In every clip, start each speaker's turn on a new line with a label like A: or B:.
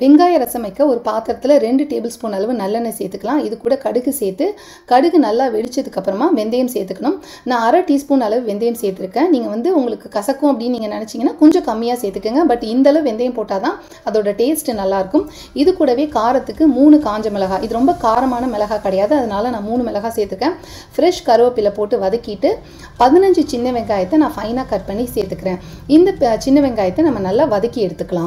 A: வெங்காய ரசம் வைக்க ஒரு பாத்திரத்தில் ரெண்டு டேபிள் ஸ்பூன் அளவு நல்லெண்ணெய் சேர்த்துக்கலாம் இது கூட கடுகு சேர்த்து கடுகு நல்லா வெடிச்சதுக்கு அப்புறமா வெந்தயம் சேர்த்துக்கணும் நான் அரை டீஸ்பூன் அளவு வெந்தயம் சேர்த்துருக்கேன் நீங்கள் வந்து உங்களுக்கு கசக்கும் அப்படின்னு நீங்கள் நினச்சிங்கன்னா கொஞ்சம் கம்மியாக சேர்த்துக்கோங்க பட் இந்த அளவு வெந்தயம் போட்டால் தான் அதோட டேஸ்ட் நல்லாயிருக்கும் இது கூடவே காரத்துக்கு மூணு காஞ்ச மிளகாய் இது ரொம்ப காரமான மிளகாய் கிடையாது அதனால நான் மூணு மிளகாய் சேர்த்துக்கேன் ஃப்ரெஷ் கருவேப்பிலை போட்டு வதக்கிட்டு பதினஞ்சு சின்ன வெங்காயத்தை நான் ஃபைனாக கட் பண்ணி சேர்த்துக்கிறேன் இந்த ப- சின்ன வெங்காயத்தை நம்ம நல்லா வதக்கி எடுத்துக்கலாம்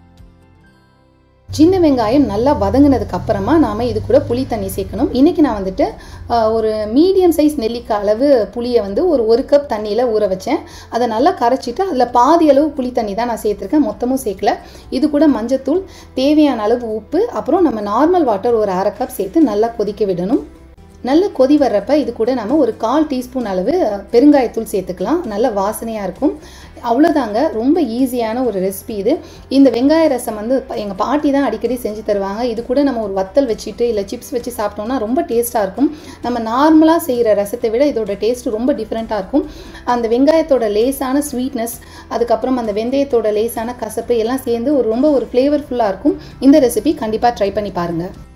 A: சின்ன வெங்காயம் நல்லா வதங்கினதுக்கு அப்புறமா நாம் இது கூட புளி தண்ணி சேர்க்கணும் இன்றைக்கி நான் வந்துட்டு ஆஹ், ஒரு மீடியம் சைஸ் நெல்லிக்காய் அளவு புளியை வந்து ஒரு ஒரு கப் தண்ணியில் ஊற வச்சேன் அதை நல்லா கரைச்சிட்டு அதில் பாதி அளவு புளி தண்ணி தான் நான் சேர்த்துருக்கேன் மொத்தமும் சேர்க்கல இது கூட மஞ்சத்தூள் தேவையான அளவு உப்பு அப்புறம் நம்ம நார்மல் வாட்டர் ஒரு அரை கப் சேர்த்து நல்லா கொதிக்க விடணும் நல்ல கொதி வர்றப்ப இது கூட நம்ம ஒரு கால் டீஸ்பூன் அளவு பெருங்காயத்தூள் சேர்த்துக்கலாம் நல்ல வாசனையாக இருக்கும் அவ்வளோதாங்க ரொம்ப ஈஸியான ஒரு ரெசிபி இது இந்த வெங்காய ரசம் வந்து எங்கள் பாட்டி தான் அடிக்கடி செஞ்சு தருவாங்க இது கூட நம்ம ஒரு வத்தல் வச்சுட்டு இல்லை சிப்ஸ் வச்சு சாப்பிட்டோம்னா ரொம்ப டேஸ்ட்டாக இருக்கும் நம்ம நார்மலாக செய்கிற ரசத்தை விட இதோட டேஸ்ட் ரொம்ப டிஃப்ரெண்ட்டாக இருக்கும் அந்த வெங்காயத்தோட லேசான ஸ்வீட்னஸ் அதுக்கப்புறம் அந்த வெந்தயத்தோட லேசான கசப்பு எல்லாம் சேர்ந்து ஒரு ரொம்ப ஒரு ஃப்ளேவர்ஃபுல்லாக இருக்கும் இந்த ரெசிபி கண்டிப்பாக ட்ரை பண்ணி பாருங்கள்